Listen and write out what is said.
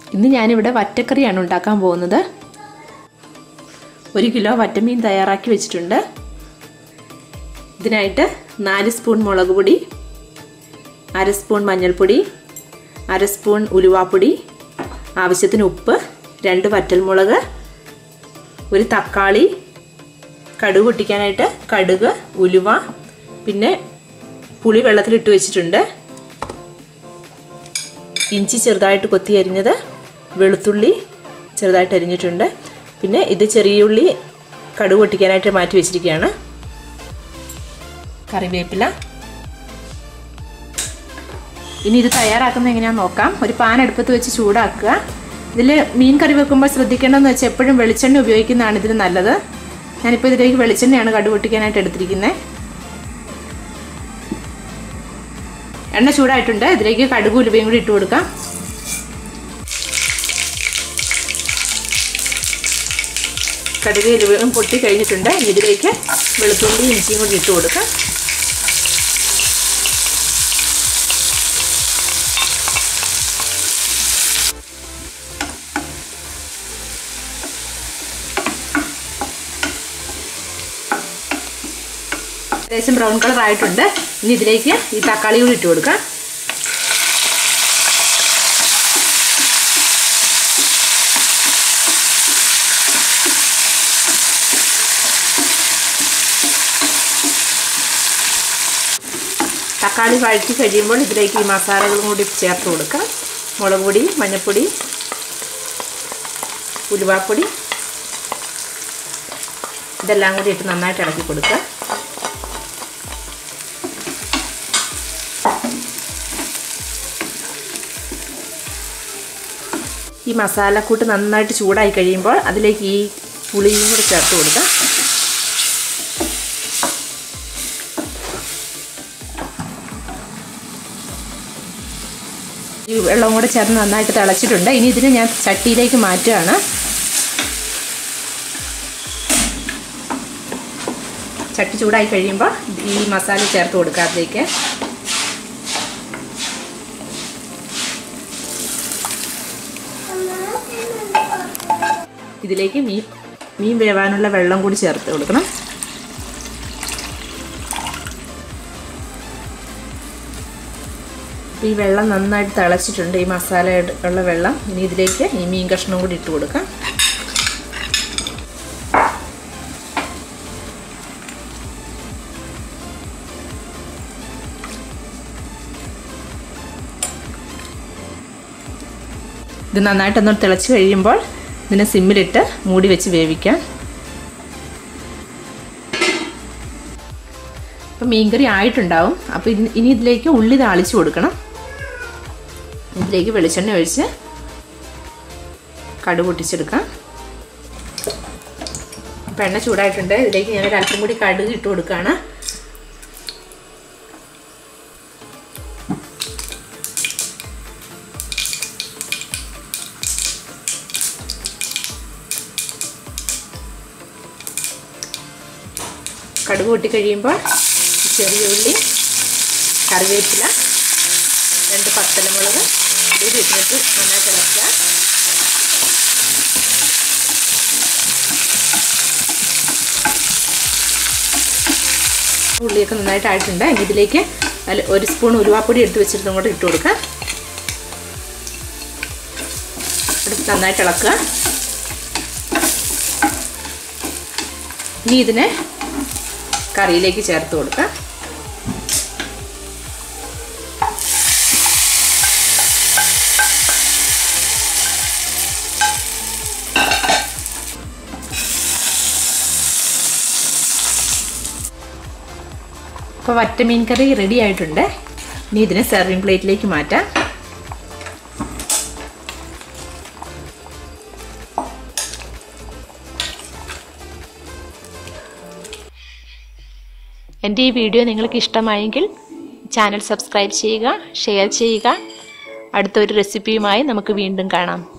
ഇന്ന് ഞാനിവിടെ വറ്റക്കറിയാണ് ഉണ്ടാക്കാൻ പോകുന്നത് ഒരു കിലോ വറ്റമീൻ തയ്യാറാക്കി വെച്ചിട്ടുണ്ട് ഇതിനായിട്ട് നാല് സ്പൂൺ മുളക് പൊടി അര സ്പൂൺ മഞ്ഞൾപ്പൊടി അര സ്പൂൺ ഉലുവാപ്പൊടി ആവശ്യത്തിന് ഉപ്പ് രണ്ട് വറ്റൽമുളക് ഒരു തക്കാളി കടുക് പൊട്ടിക്കാനായിട്ട് കടുക് ഉലുവ പിന്നെ പുളി വെള്ളത്തിലിട്ട് വെച്ചിട്ടുണ്ട് ഇഞ്ചി ചെറുതായിട്ട് കൊത്തി അരിഞ്ഞത് വെളുത്തുള്ളി ചെറുതായിട്ട് അരിഞ്ഞിട്ടുണ്ട് പിന്നെ ഇത് ചെറിയ ഉള്ളി കടുക് പൊട്ടിക്കാനായിട്ട് മാറ്റി വെച്ചിരിക്കുകയാണ് കറിവേപ്പില ഇനി ഇത് തയ്യാറാക്കുന്നത് എങ്ങനെയാണെന്ന് നോക്കാം ഒരു പാൻ അടുപ്പത്ത് വെച്ച് ചൂടാക്കുക ഇതിൽ മീൻ കറി വെക്കുമ്പോൾ ശ്രദ്ധിക്കേണ്ടതെന്ന് വെച്ചാൽ എപ്പോഴും വെളിച്ചെണ്ണ ഉപയോഗിക്കുന്നതാണ് ഇതിന് നല്ലത് ഞാനിപ്പോൾ ഇതിലേക്ക് വെളിച്ചെണ്ണയാണ് കടുക് പൊട്ടിക്കാനായിട്ട് എടുത്തിരിക്കുന്നത് എണ്ണ ചൂടായിട്ടുണ്ട് ഇതിലേക്ക് കടുക് ഉലുവയും കൂടി ഇട്ട് കൊടുക്കാം കടുക് ഉലുവയും പൊട്ടി കഴിഞ്ഞിട്ടുണ്ട് ഇതിലേക്ക് വെളുത്തുള്ളി ഇഞ്ചിയും കൂടി ഇട്ട് കൊടുക്കാം ഏകദേശം ബ്രൗൺ കളർ ആയിട്ടുണ്ട് ഇനി ഇതിലേക്ക് ഈ തക്കാളി കൂടി ഇട്ട് കൊടുക്കാം തക്കാളി വഴറ്റി കഴിയുമ്പോൾ ഇതിലേക്ക് ഈ മസാലകളും കൂടി ചേർത്ത് കൊടുക്കാം മുളക് പൊടി മഞ്ഞൾപ്പൊടി ഉലുവാപ്പൊടി ഇതെല്ലാം കൂടി ഇട്ട് നന്നായിട്ട് ഇളക്കി കൊടുക്കുക ഈ മസാലക്കൂട്ട് നന്നായിട്ട് ചൂടായി കഴിയുമ്പോൾ അതിലേക്ക് ഈ പുളിയും കൂടി ചേർത്ത് കൊടുക്കാം ഈ വെള്ളം കൂടെ ചേർന്ന് നന്നായിട്ട് തിളച്ചിട്ടുണ്ട് ഇനി ഇതിന് ഞാൻ ചട്ടിയിലേക്ക് മാറ്റുകയാണ് ചട്ടി ചൂടായി കഴിയുമ്പോൾ ഈ മസാല ചേർത്ത് കൊടുക്കുക അതിലേക്ക് ഇതിലേക്ക് മീൻ മീൻ വേവാനുള്ള വെള്ളം കൂടി ചേർത്ത് കൊടുക്കണം ഈ വെള്ളം നന്നായിട്ട് തിളച്ചിട്ടുണ്ട് ഈ മസാല ഉള്ള വെള്ളം ഇനി ഇതിലേക്ക് ഈ മീൻ കഷ്ണം കൂടി ഇട്ട് കൊടുക്കാം ഇത് നന്നായിട്ടൊന്ന് തിളച്ച് കഴിയുമ്പോൾ ഇതിനെ സിമ്മിലിട്ട് മൂടി വെച്ച് വേവിക്കാം അപ്പം മീൻകറി ആയിട്ടുണ്ടാവും അപ്പോൾ ഇനി ഇതിലേക്ക് ഉള്ളി താളിച്ച് കൊടുക്കണം ഇതിലേക്ക് വെളിച്ചെണ്ണ ഒഴിച്ച് കടു പൊട്ടിച്ചെടുക്കാം അപ്പം എണ്ണ ചൂടായിട്ടുണ്ട് ഇതിലേക്ക് ഞാൻ അല്പം കൂടി കടുക് ഇട്ട് കൊടുക്കുകയാണ് കടുക് പൊട്ടി കഴിയുമ്പോൾ ചെറിയ ഉള്ളി കറിവേപ്പില രണ്ട് പത്തലമുളക് ഇത് ഇട്ടിട്ട് നന്നായിട്ട് ഇളക്കുക ഉള്ളിയൊക്കെ നന്നായിട്ട് ആയിട്ടുണ്ട് ഇനി ഇതിലേക്ക് ഒരു സ്പൂൺ ഉരുവാപ്പൊടി എടുത്ത് വെച്ചിട്ട് അങ്ങോട്ട് ഇട്ട് കൊടുക്കുക നന്നായിട്ട് ഇളക്കുക ഇനി ഇതിനെ കറിയിലേക്ക് ചേർത്ത് കൊടുക്കാം ഇപ്പോൾ വറ്റമീൻ കറി റെഡി ആയിട്ടുണ്ട് ഇനി ഇതിനെ സെർവിങ് പ്ലേറ്റിലേക്ക് മാറ്റാം എൻ്റെ ഈ വീഡിയോ നിങ്ങൾക്ക് ഇഷ്ടമായെങ്കിൽ ചാനൽ സബ്സ്ക്രൈബ് ചെയ്യുക ഷെയർ ചെയ്യുക അടുത്തൊരു റെസിപ്പിയുമായി നമുക്ക് വീണ്ടും കാണാം